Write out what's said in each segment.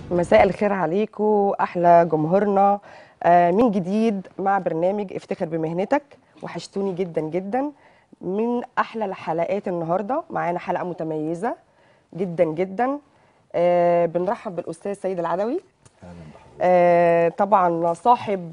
مساء الخير عليكم احلى جمهورنا آه، من جديد مع برنامج افتخر بمهنتك وحشتوني جدا جدا من احلى الحلقات النهارده معانا حلقه متميزه جدا جدا آه، بنرحب بالاستاذ سيد العدوي آه، طبعا صاحب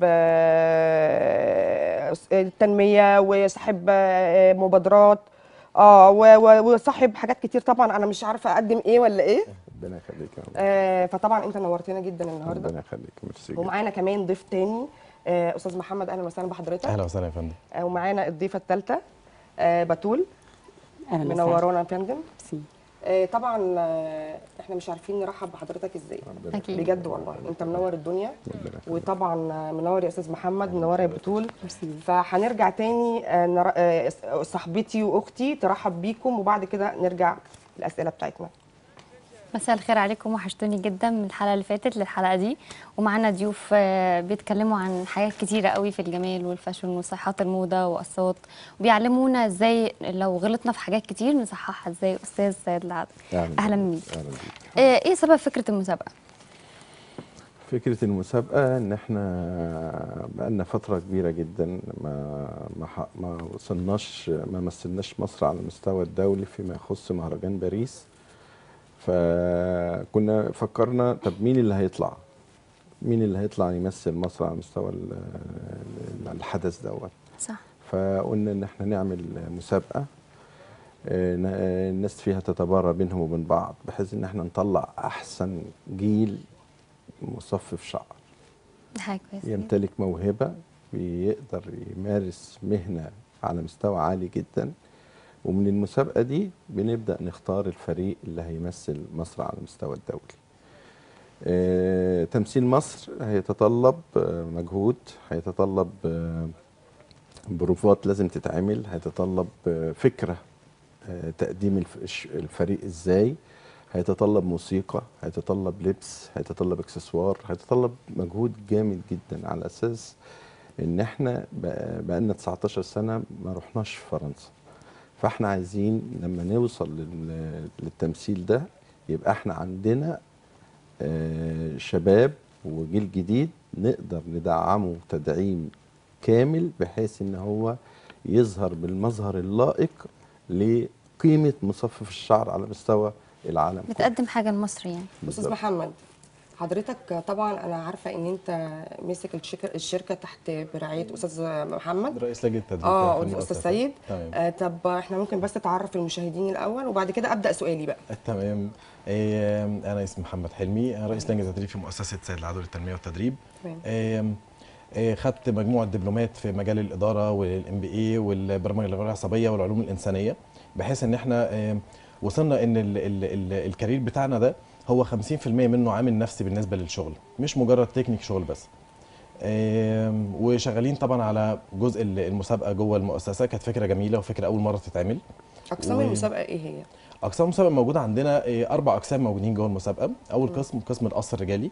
آه، التنميه وصاحب آه، مبادرات اه و- و- وصاحب حاجات كتير طبعا انا مش عارفه اقدم ايه ولا ايه ربنا يخليك يا رب آه، فطبعا انت نورتنا جدا النهارده ربنا يخليك ميرسي جدا. ومعانا كمان ضيف تاني آه، استاذ محمد اهلا وسهلا بحضرتك اهلا وسهلا يا فندم آه، ومعانا الضيفه الثالثه بتول اهلا وسهلا منورانا يا فندم ميرسي. آه، طبعا آه، احنا مش عارفين نرحب بحضرتك ازاي ربنا اكيد بجد والله انت منور الدنيا ربنا يخليك. وطبعا آه، منور يا استاذ محمد منوره يا بتول ميرسي. فهنرجع تاني آه، نر- آه، صاحبتي واختي ترحب بيكم وبعد كده نرجع الاسئله بتاعتنا مساء الخير عليكم وحشتوني جدا من الحلقه اللي فاتت للحلقه دي ومعانا ضيوف آه، بيتكلموا عن حاجات كتيره قوي في الجمال والفاشن وصحات الموضه وقصات وبيعلمونا ازاي لو غلطنا في حاجات كتير نصححها ازاي استاذ سيد العدل اهلا بيك اهلا بيك آه، ايه سبب فكره المسابقه فكرة المسابقة إن إحنا بقالنا فترة كبيرة جدا ما ما ح- ما وصلناش ما مثلناش مصر على المستوى الدولي فيما يخص مهرجان باريس فكنا فكرنا طب مين اللي هيطلع؟ مين اللي هيطلع يمثل مصر على مستوى ال- ال- الحدث دوت؟ صح فقلنا ان احنا نعمل مسابقه آه، ن- آه، الناس فيها تتبارى بينهم وبين بعض بحيث ان احنا نطلع احسن جيل مصفف شعر دي حاجه كويسه يمتلك موهبه بيقدر يمارس مهنه على مستوى عالي جدا ومن المسابقه دي بنبدا نختار الفريق اللي هيمثل مصر على المستوى الدولي آه، تمثيل مصر هيتطلب آه، مجهود هيتطلب آه، بروفات لازم تتعمل هيتطلب آه، فكرة آه، تقديم الف- الش- الفريق ازاي هيتطلب موسيقى هيتطلب لبس هيتطلب اكسسوار هيتطلب مجهود جامد جدا على اساس ان احنا بقى- بقالنا 19 سنة ما رحناش فرنسا فاحنا عايزين لما نوصل لل- للتمثيل ده يبقى احنا عندنا آه، شباب وجيل جديد نقدر ندعمه تدعيم كامل بحيث ان هو يظهر بالمظهر اللائق لقيمه مصفف الشعر على مستوى العالم كله. بتقدم حاجه لمصر يعني استاذ بالظبط. محمد حضرتك طبعا انا عارفه ان انت ماسك الشركه الشركه تحت برعايه استاذ محمد رئيس لجنه التدريب اه في استاذ المؤسسة. سيد تمام آه طب احنا ممكن بس تعرف المشاهدين الاول وبعد كده ابدا سؤالي بقى تمام إيه، انا اسمي محمد حلمي أنا رئيس لجنه التدريب في مؤسسه سيد العدو للتنميه والتدريب تمام إيه، إيه، خدت مجموعه دبلومات في مجال الاداره والام بي اي والبرمجه اللغويه العصبيه والعلوم الانسانيه بحيث ان احنا إيه، وصلنا ان ال ال ال الكارير بتاعنا ده هو 50% منه عامل نفسي بالنسبه للشغل مش مجرد تكنيك شغل بس آم، وشغالين طبعا على جزء ال- المسابقه جوه المؤسسه كانت فكره جميله وفكره اول مره تتعمل اقسام و- المسابقه ايه هي اقسام المسابقه موجوده عندنا آه، اربع اقسام موجودين جوه المسابقه اول قسم قسم القص الرجالي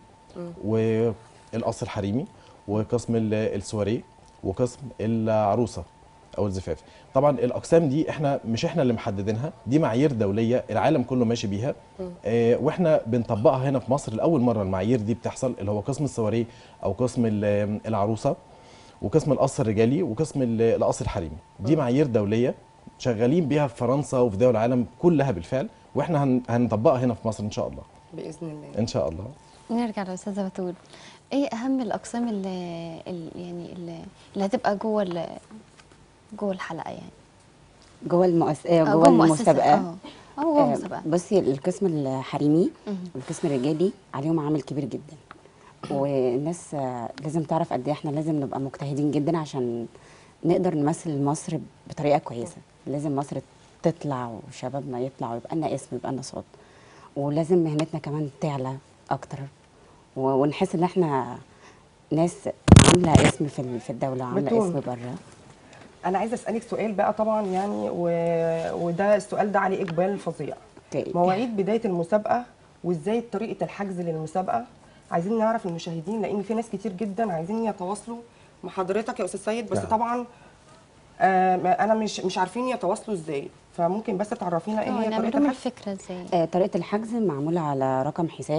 والقص الحريمي وقسم ال- السواريه وقسم العروسه او الزفاف طبعا الاقسام دي احنا مش احنا اللي محددينها دي معايير دوليه العالم كله ماشي بيها آه واحنا بنطبقها هنا في مصر لاول مره المعايير دي بتحصل اللي هو قسم السواريه او قسم ال- العروسه وقسم القص الرجالي وقسم ال- القص الحريمي دي معايير دوليه شغالين بيها في فرنسا وفي دول العالم كلها بالفعل واحنا هن- هنطبقها هنا في مصر ان شاء الله باذن الله ان شاء الله نرجع للاستاذه بتول ايه اهم الاقسام اللي, اللي يعني اللي, اللي هتبقى جوه ال- جوه الحلقه يعني جوه المؤس... آه، آه، جوه المؤسسة. المسابقه اه آه، جوه آه، المسابقه بصي القسم الحريمي مهم. والقسم الرجالي عليهم عامل كبير جدا والناس آه، لازم تعرف قد ايه احنا لازم نبقى مجتهدين جدا عشان نقدر نمثل مصر بطريقه كويسه لازم مصر تطلع وشبابنا يطلع ويبقى لنا اسم يبقى لنا صوت ولازم مهنتنا كمان تعلى اكتر و- ونحس ان احنا ناس عامله اسم في ال- في الدوله عامله بتقول. اسم بره انا عايزه اسالك سؤال بقى طبعا يعني و... وده السؤال ده عليه اقبال فظيع اوكي مواعيد بدايه المسابقه وازاي طريقه الحجز للمسابقه عايزين نعرف المشاهدين لان في ناس كتير جدا عايزين يتواصلوا مع حضرتك يا استاذ سيد بس نعم. طبعا آه ما انا مش مش عارفين يتواصلوا ازاي فممكن بس تعرفينا ايه اه هي نعمل طريقه لهم الحجز الفكره ازاي آه، طريقة الحجز معمولة على رقم حساب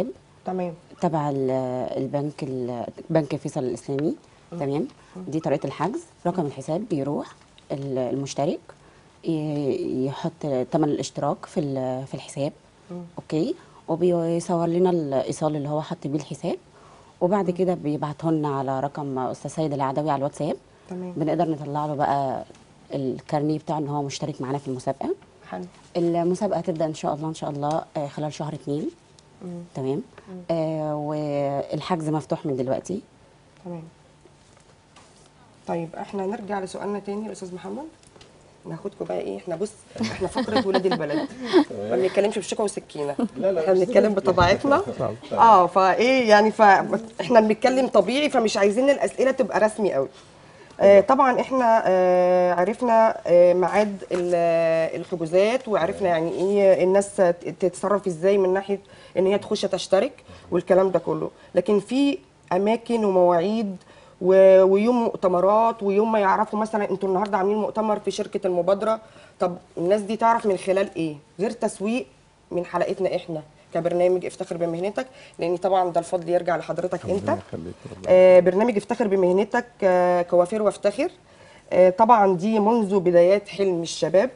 تمام تبع ال- البنك ال- بنك فيصل الاسلامي تمام دي طريقه الحجز رقم الحساب بيروح ال- المشترك ي- يحط ثمن الاشتراك في ال- في الحساب اوكي وبيصور لنا الايصال اللي هو حط بيه الحساب وبعد كده بيبعته لنا على رقم استاذ سيد العدوي على الواتساب تمام بنقدر نطلع له بقى الكارنيه بتاعه ان هو مشترك معانا في المسابقه حلو المسابقه هتبدا ان شاء الله ان شاء الله آه، خلال شهر اتنين تمام آه والحجز مفتوح من دلوقتي تمام طيب احنا نرجع لسؤالنا تاني الاستاذ محمد ناخدكم بقى ايه احنا بص احنا فقره ولاد البلد ما بنتكلمش بشوكه وسكينه احنا بنتكلم بطبيعتنا اه فايه يعني فاحنا بنتكلم طبيعي فمش عايزين الاسئله تبقى رسمي قوي آه طبعا احنا آه عرفنا آه ميعاد ال- الحجوزات وعرفنا يعني ايه الناس تت- تتصرف ازاي من ناحيه ان هي تخش تشترك والكلام ده كله لكن في اماكن ومواعيد و- ويوم مؤتمرات ويوم ما يعرفوا مثلا انتوا النهارده عاملين مؤتمر في شركه المبادره طب الناس دي تعرف من خلال ايه غير تسويق من حلقتنا احنا كبرنامج افتخر بمهنتك لان طبعا ده الفضل يرجع لحضرتك انت ربنا يخليك ربنا آه، برنامج افتخر بمهنتك آه، كوافير وافتخر آه، طبعا دي منذ بدايات حلم الشباب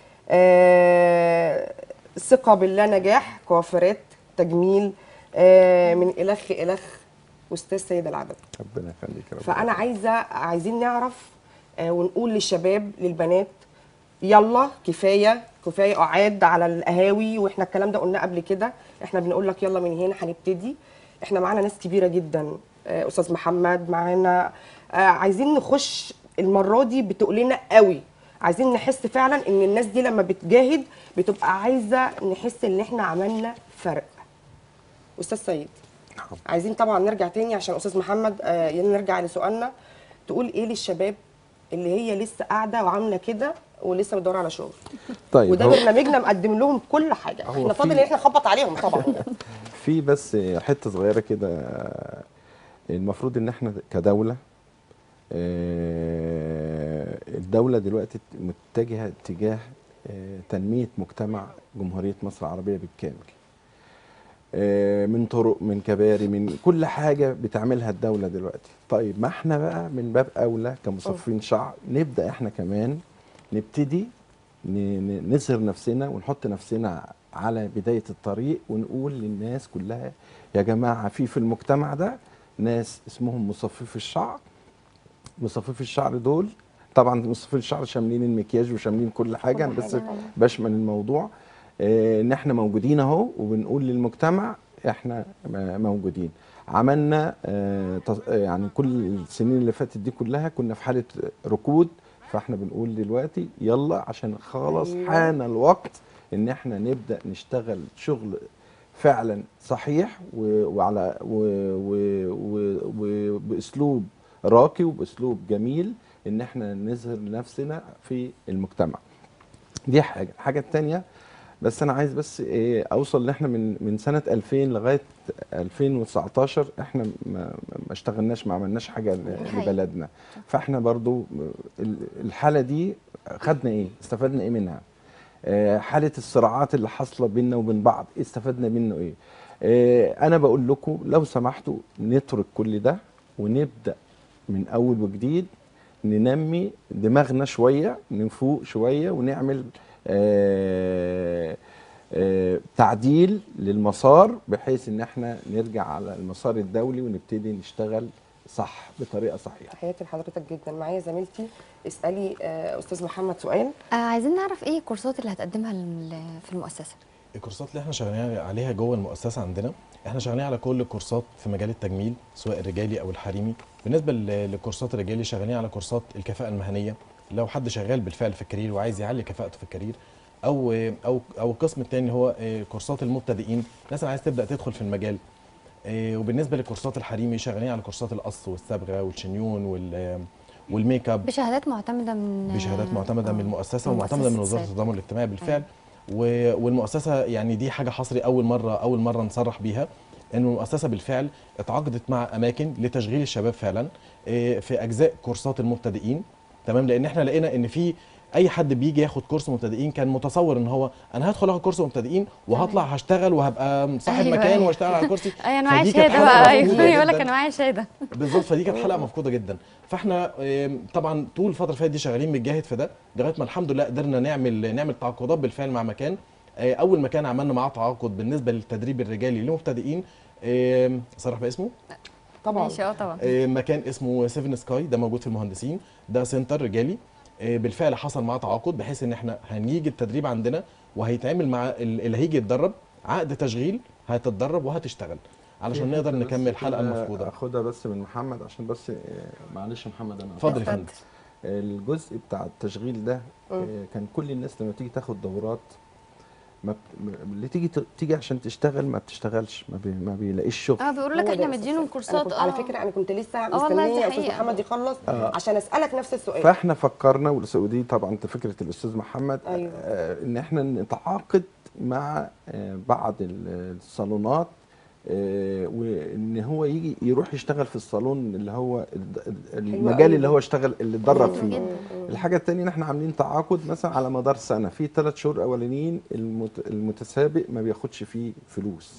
آه، ثقة بالله نجاح كوافيرات تجميل آه، من إلخ إلخ أستاذ سيد العدد ربنا يخليك ربنا فأنا عايزة عايزين نعرف آه، ونقول للشباب للبنات يلا كفايه كفايه قعاد على القهاوي واحنا الكلام ده قلناه قبل كده احنا بنقول لك يلا من هنا هنبتدي احنا معانا ناس كبيره جدا آه، استاذ محمد معانا آه، عايزين نخش المره دي بتقلنا قوي عايزين نحس فعلا ان الناس دي لما بتجاهد بتبقى عايزه نحس ان احنا عملنا فرق استاذ سيد نعم. عايزين طبعا نرجع تاني عشان استاذ محمد آه نرجع لسؤالنا تقول ايه للشباب اللي هي لسه قاعده وعامله كده ولسه بتدور على شغل طيب وده هو برنامجنا مقدم لهم كل حاجه هو احنا في- فاضل ان احنا نخبط عليهم طبعا في بس حته صغيره كده المفروض ان احنا كدوله آه، الدوله دلوقتي متجهه اتجاه آه، تنميه مجتمع جمهوريه مصر العربيه بالكامل آه، من طرق من كباري من كل حاجه بتعملها الدوله دلوقتي طيب ما احنا بقى من باب اولى كمصفين شعر نبدا احنا كمان نبتدي ن- ن- نظهر نفسنا ونحط نفسنا على بدايه الطريق ونقول للناس كلها يا جماعه في في المجتمع ده ناس اسمهم مصففي الشعر مصففي الشعر دول طبعا مصففي الشعر شاملين المكياج وشاملين كل حاجه انا بس بشمل الموضوع آه، ان احنا موجودين اهو وبنقول للمجتمع احنا م- موجودين عملنا آه، تص- آه، يعني كل السنين اللي فاتت دي كلها كنا في حاله ركود فاحنا بنقول دلوقتي يلا عشان خلاص أيوة. حان الوقت ان احنا نبدا نشتغل شغل فعلا صحيح و- وعلى و- و- و- وباسلوب راقي وباسلوب جميل ان احنا نظهر نفسنا في المجتمع دي حاجه الحاجه الثانيه بس انا عايز بس ايه اوصل ان احنا من من سنه 2000 لغايه 2019 احنا ما ما اشتغلناش ما عملناش حاجه ل- حقيقي. لبلدنا فاحنا برضو ال- الحاله دي خدنا ايه استفدنا ايه منها آه، حاله الصراعات اللي حاصله بيننا وبين بعض استفدنا منه ايه آه، انا بقول لكم لو سمحتوا نترك كل ده ونبدا من اول وجديد ننمي دماغنا شويه نفوق شويه ونعمل آه، آه، تعديل للمسار بحيث ان احنا نرجع على المسار الدولي ونبتدي نشتغل صح بطريقه صحيحه تحياتي لحضرتك جدا معايا زميلتي اسالي آه، استاذ محمد سؤال آه عايزين نعرف ايه الكورسات اللي هتقدمها لل- في المؤسسه الكورسات اللي احنا شغالين عليها جوه المؤسسه عندنا احنا شغالين على كل الكورسات في مجال التجميل سواء الرجالي او الحريمي بالنسبه ل- للكورسات الرجالي شغالين على كورسات الكفاءه المهنيه لو حد شغال بالفعل في الكارير وعايز يعلي كفاءته في الكارير او او او القسم الثاني هو آه، كورسات المبتدئين الناس اللي عايز تبدا تدخل في المجال آه، وبالنسبه للكورسات الحريمي شغالين على كورسات القص والصبغه والشنيون وال والميك اب بشهادات معتمده من بشهادات معتمده آه، من المؤسسه من ومعتمده من مؤسسة وزاره السيد. التضامن الاجتماعي بالفعل و- والمؤسسه يعني دي حاجه حصري اول مره اول مره نصرح بيها ان المؤسسه بالفعل اتعاقدت مع اماكن لتشغيل الشباب فعلا إيه، في اجزاء كورسات المبتدئين تمام لان احنا لقينا ان في اي حد بيجي ياخد كورس مبتدئين كان متصور ان هو انا هدخل اخد كورس مبتدئين وهطلع هشتغل وهبقى صاحب أيوة، مكان أيوة. واشتغل على كرسي ايوه انا معايا فدي كانت شهاده حلقة بقى مفقودة ايوه يقول لك جداً. انا معايا شهاده بالظبط فدي كانت حلقه مفقوده جدا فاحنا آم، طبعا طول الفتره اللي فاتت دي شغالين بنجاهد في ده لغايه ما الحمد لله قدرنا نعمل نعمل تعاقدات بالفعل مع مكان آه، اول مكان عملنا معاه تعاقد بالنسبه للتدريب الرجالي للمبتدئين آم، صرح باسمه طبعا ماشي اه طبعا آه، مكان اسمه سيفن سكاي ده موجود في المهندسين ده سنتر رجالي آه، بالفعل حصل معاه تعاقد بحيث ان احنا هنيجي التدريب عندنا وهيتعمل مع ال- اللي هيجي يتدرب عقد تشغيل هتتدرب وهتشتغل علشان نقدر بس نكمل الحلقه كده المفقوده اخدها بس من محمد عشان بس آه، معلش يا محمد انا اتفضل يا اتفضل. فندم الجزء بتاع التشغيل ده آه، كان كل الناس لما تيجي تاخد دورات ما بت... م- اللي تيجي ت- تيجي عشان تشتغل ما بتشتغلش ما, بي... ما بيلاقيش شغل اه بيقولوا لك هو ده احنا الأساس. مدينهم أنا كورسات كنت على فكره انا كنت لسه والله دي مستنيه يا استاذ حقيقة. محمد يخلص آه. عشان اسالك نفس السؤال فاحنا فكرنا والأس- ودي طبعا انت فكره الاستاذ محمد أيوة. آه ان احنا نتعاقد مع آه بعض ال- الصالونات آه وان هو يجي يروح يشتغل في الصالون اللي هو الد- ال- المجال أوي. اللي هو اشتغل اللي اتدرب حلو فيه جدا. الحاجه الثانيه ان احنا عاملين تعاقد مثلا على مدار سنه في ثلاث شهور اولانيين المت... المتسابق ما بياخدش فيه فلوس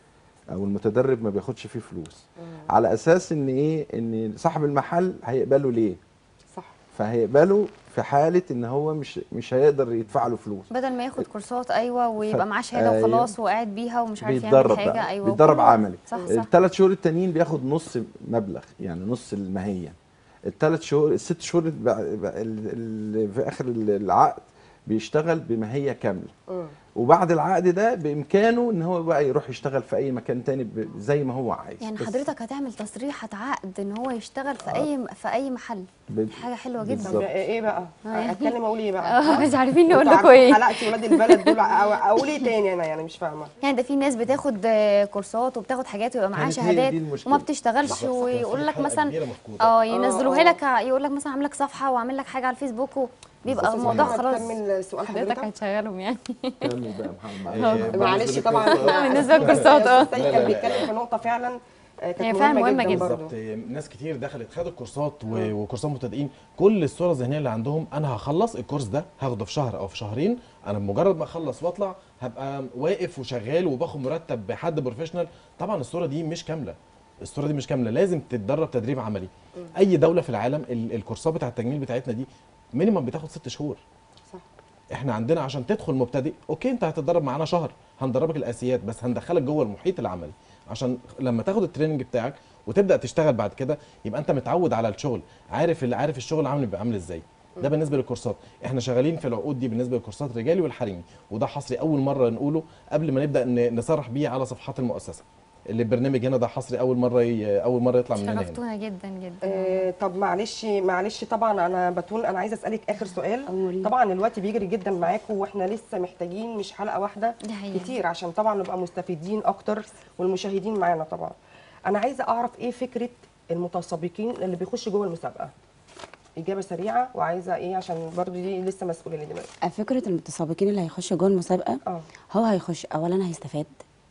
او المتدرب ما بياخدش فيه فلوس على اساس ان ايه ان صاحب المحل هيقبله ليه صح فهيقبله في حاله ان هو مش مش هيقدر يدفع له فلوس بدل ما ياخد كورسات ايوه ويبقى ف- معاه شهاده أيوة. وخلاص وقاعد بيها ومش عارف بيتدرب يعمل حاجه بقى ايوه بيتدرب كله- عملي صح صح الثلاث شهور التانيين بياخد نص مبلغ يعني نص الماهيه الثلاث شهور الست شهور الب- ب- اللي في اخر العقد بيشتغل بماهيه كامله مم. وبعد العقد ده بامكانه ان هو بقى يروح يشتغل في اي مكان تاني ب- زي ما هو عايز يعني بس حضرتك هتعمل تصريحه عقد ان هو يشتغل في اي في اي محل ب- حاجه حلوه جدا طب بالظبط. ايه بقى يعني- اتكلم اقول ايه بقى اه مش عارفين انتوا نقول لكم عارفين ايه حلقتي ولاد البلد دول أو- اقول ايه تاني انا يعني مش فاهمه يعني ده في ناس بتاخد آه، كورسات وبتاخد حاجات ويبقى معاها كانت هي شهادات دي المشكلة. وما بتشتغلش بالظبط. كان ويقول في لك حلقة مثلا كبيرة مفقودة. اه ينزلوها آه. لك يقول لك مثلا عامل لك صفحه وعامل لك حاجه على الفيسبوك وبيبقى أستاذ الموضوع محمد، خلاص كمل سؤال حضرتك حضرتك هتشغلهم يعني كمل بقى يا محمد آه، معلش طبعا آه، بالنسبة للكورسات، اه. الأستاذ سيد كان بيتكلم في نقطه فعلا آه، كانت هي فعلا مهمة جدا. برضه. بالظبط ناس كتير دخلت خدت كورسات و- وكورسات مبتدئين كل الصوره الذهنيه اللي عندهم انا هخلص الكورس ده هاخده في شهر او في شهرين انا بمجرد ما اخلص واطلع هبقى واقف وشغال وباخد مرتب بحد بروفيشنال طبعا الصوره دي مش كامله الصوره دي مش كامله لازم تتدرب تدريب عملي اي دوله في العالم ال- الكورسات بتاع التجميل بتاعتنا دي مينيمم بتاخد ست شهور صح احنا عندنا عشان تدخل مبتدئ اوكي انت هتتدرب معانا شهر هندربك الاساسيات بس هندخلك جوه المحيط العملي عشان لما تاخد التريننج بتاعك وتبدا تشتغل بعد كده يبقى انت متعود على الشغل عارف اللي عارف الشغل عامل بيبقى عامل ازاي ده بالنسبه للكورسات احنا شغالين في العقود دي بالنسبه للكورسات الرجالي والحريمي وده حصري اول مره نقوله قبل ما نبدا ن- نصرح بيه على صفحات المؤسسه اللي البرنامج هنا ده حصري اول مره ي... اول مره يطلع مننا هنا شرفتونا جدا جدا آه، طب معلش معلش طبعا انا بتقول انا عايزه اسالك اخر سؤال أموري. طبعا الوقت بيجري جدا معاكم واحنا لسه محتاجين مش حلقه واحده دي حقيقة. كتير عشان طبعا نبقى مستفيدين اكتر والمشاهدين معانا طبعا انا عايزه اعرف ايه فكره المتسابقين اللي بيخشوا جوه المسابقه اجابه سريعه وعايزه ايه عشان برضو دي لسه مسؤوله لي دلوقتي فكره المتسابقين اللي هيخشوا جوه المسابقه اه هو هيخش اولا هيستفاد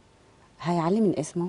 هيعلي من اسمه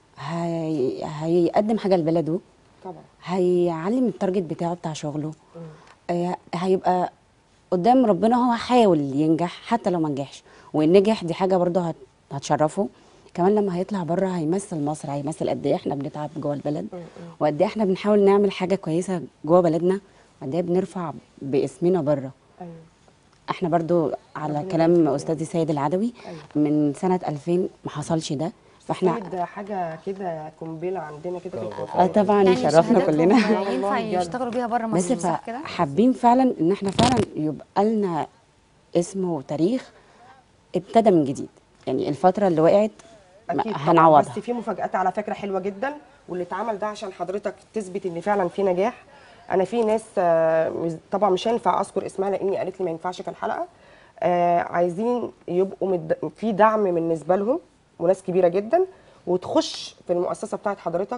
هي... هيقدم حاجه لبلده طبعا هيعلم التارجت بتاعه بتاع شغله آه، هيبقى قدام ربنا هو حاول ينجح حتى لو ما نجحش وان نجح دي حاجه برضه هت... هتشرفه كمان لما هيطلع بره هيمثل مصر هيمثل قد ايه احنا بنتعب جوه البلد وقد ايه احنا بنحاول نعمل حاجه كويسه جوه بلدنا وقد ايه بنرفع باسمنا بره ايوه احنا برضو على ربنا كلام يبارك فيك. استاذي سيد العدوي أيوة. من سنه 2000 ما حصلش ده فاحنا ده حاجه كده قنبله عندنا كده في اه الفترة. طبعا يشرفنا شهاداتهم كلنا والله ينفع بجد. يشتغلوا بيها بره بس مصر صح كده؟ حابين فعلا ان احنا فعلا يبقى لنا اسم وتاريخ ابتدى من جديد يعني الفتره اللي وقعت ما- اكيد طبعاً، هنعوضها بس في مفاجات على فكره حلوه جدا واللي اتعمل ده عشان حضرتك تثبت ان فعلا في نجاح انا في ناس آه، مش- طبعا مش هينفع اذكر اسمها لاني قالت لي ما ينفعش في الحلقه آه، عايزين يبقوا مد... في دعم بالنسبه لهم وناس كبيره جدا وتخش في المؤسسه بتاعت حضرتك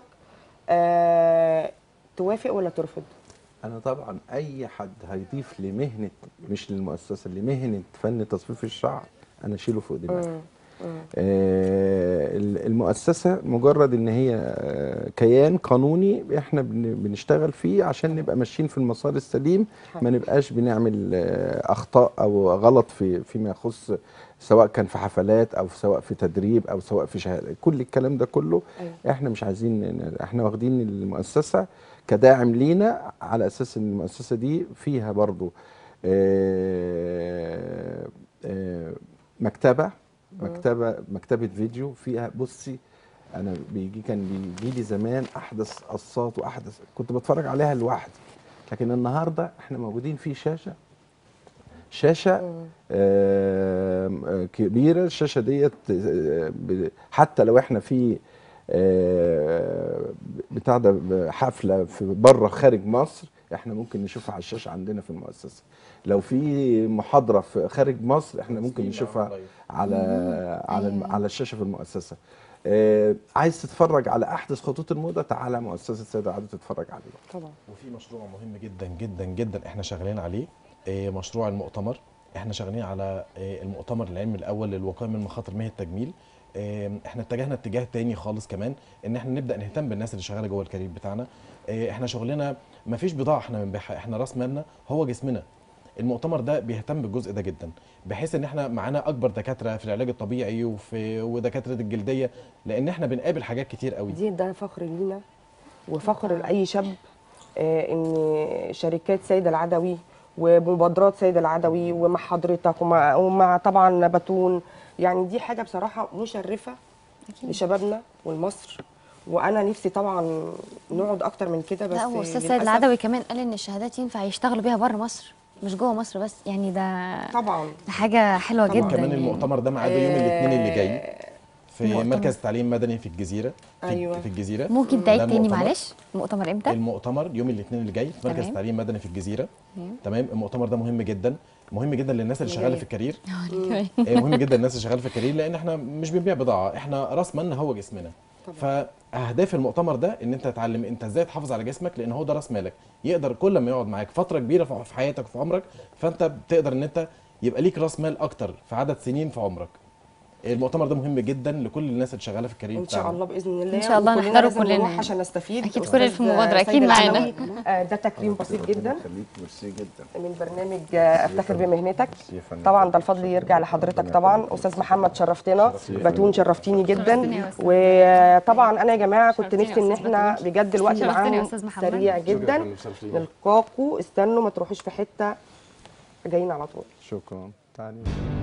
آه، توافق ولا ترفض انا طبعا اي حد هيضيف لمهنه مش للمؤسسه لمهنه فن تصفيف الشعر انا اشيله فوق دماغي آه، ال- المؤسسه مجرد ان هي آه، كيان قانوني احنا بن- بنشتغل فيه عشان نبقى ماشيين في المسار السليم ما نبقاش بنعمل آه، اخطاء او غلط في فيما يخص سواء كان في حفلات او سواء في تدريب او سواء في شهاده كل الكلام ده كله أيوة. احنا مش عايزين ن- احنا واخدين المؤسسه كداعم لينا على اساس ان المؤسسه دي فيها برضو آه، آه، مكتبه مكتبه مكتبه فيديو فيها بصي انا بيجي كان بيجي لي زمان احدث قصات واحدث كنت بتفرج عليها لوحدي لكن النهارده احنا موجودين في شاشه شاشه آم، آه، كبيره الشاشه ديت آه، ب- حتى لو احنا في آه، بتاع ده حفله في بره خارج مصر احنا ممكن نشوفها على الشاشه عندنا في المؤسسه لو في محاضره في خارج مصر احنا ممكن نشوفها على على الم- على الشاشه في المؤسسه آه، عايز تتفرج على احدث خطوط الموضه تعالى مؤسسه سيدة عادل تتفرج عليه طبعا وفي مشروع مهم جدا جدا جدا احنا شغالين عليه آه، مشروع المؤتمر احنا شغالين على آه، المؤتمر العلمي الاول للوقايه من مخاطر مهن التجميل آه، احنا اتجهنا اتجاه تاني خالص كمان ان احنا نبدا نهتم بالناس اللي شغاله جوه الكارير بتاعنا آه، احنا شغلنا ما فيش بضاعه احنا بنبيعها احنا راس مالنا هو جسمنا المؤتمر ده بيهتم بالجزء ده جدا بحيث ان احنا معانا اكبر دكاتره في العلاج الطبيعي وفي ودكاتره الجلديه لان احنا بنقابل حاجات كتير قوي دي ده فخر لينا وفخر لاي شاب آه، ان شركات سيد العدوي ومبادرات سيد العدوي ومع حضرتك ومع, ومع طبعا بتون يعني دي حاجه بصراحه مشرفه لشبابنا ولمصر وانا نفسي طبعا نقعد اكتر من كده بس لا هو استاذ سيد للأسف العدوي كمان قال ان الشهادات ينفع يشتغلوا بيها بره مصر مش جوه مصر بس يعني ده طبعا ده حاجه حلوه طبعاً. جدا كمان يعني. المؤتمر ده ميعاده يوم الاثنين اللي جاي في المؤتمر. مركز تعليم مدني في الجزيره في, أيوة. في الجزيره ممكن ده تعيد تاني المؤتمر. معلش المؤتمر امتى المؤتمر يوم الاثنين اللي جاي في مركز تمام. تعليم مدني في الجزيره تمام. تمام المؤتمر ده مهم جدا مهم جدا للناس اللي شغاله جميل. في الكارير كمان. آه، مهم جدا للناس اللي شغاله في الكارير لان احنا مش بنبيع بضاعه احنا راس مالنا هو جسمنا فاهداف المؤتمر ده ان انت تتعلم انت ازاي تحافظ على جسمك لان هو ده راس مالك يقدر كل ما يقعد معاك فتره كبيره في في حياتك وفي عمرك فانت بتقدر ان انت يبقى ليك راس مال اكتر في عدد سنين في عمرك المؤتمر ده مهم جدا لكل الناس اللي شغاله في الكارير ان شاء بتاعنا. الله باذن الله إن شاء الله وكلنا نحضره لازم كلنا نروح يعني. عشان نستفيد أكيد أستاذ كل اللي في المبادرة سيد أكيد معانا. العدوي، آه، ده تكريم بسيط جدا خليك ميرسي جدا من برنامج آه، افتخر بمهنتك ميرسي يا فندم. طبعا ده الفضل يرجع لحضرتك طبعا استاذ محمد شرفتنا بتون شرفتيني جدا شرفتني يا أستاذ. وطبعا انا يا جماعه كنت شرفتني يا نفسي ان أستاذ احنا بتون. بجد الوقت شرفتني يا معاهم أستاذ محمد. سريع شكراً يا جدا فندم، شرفتيني. نلقاكوا استنوا ما تروحوش في حته جايين على طول شكرا تعالي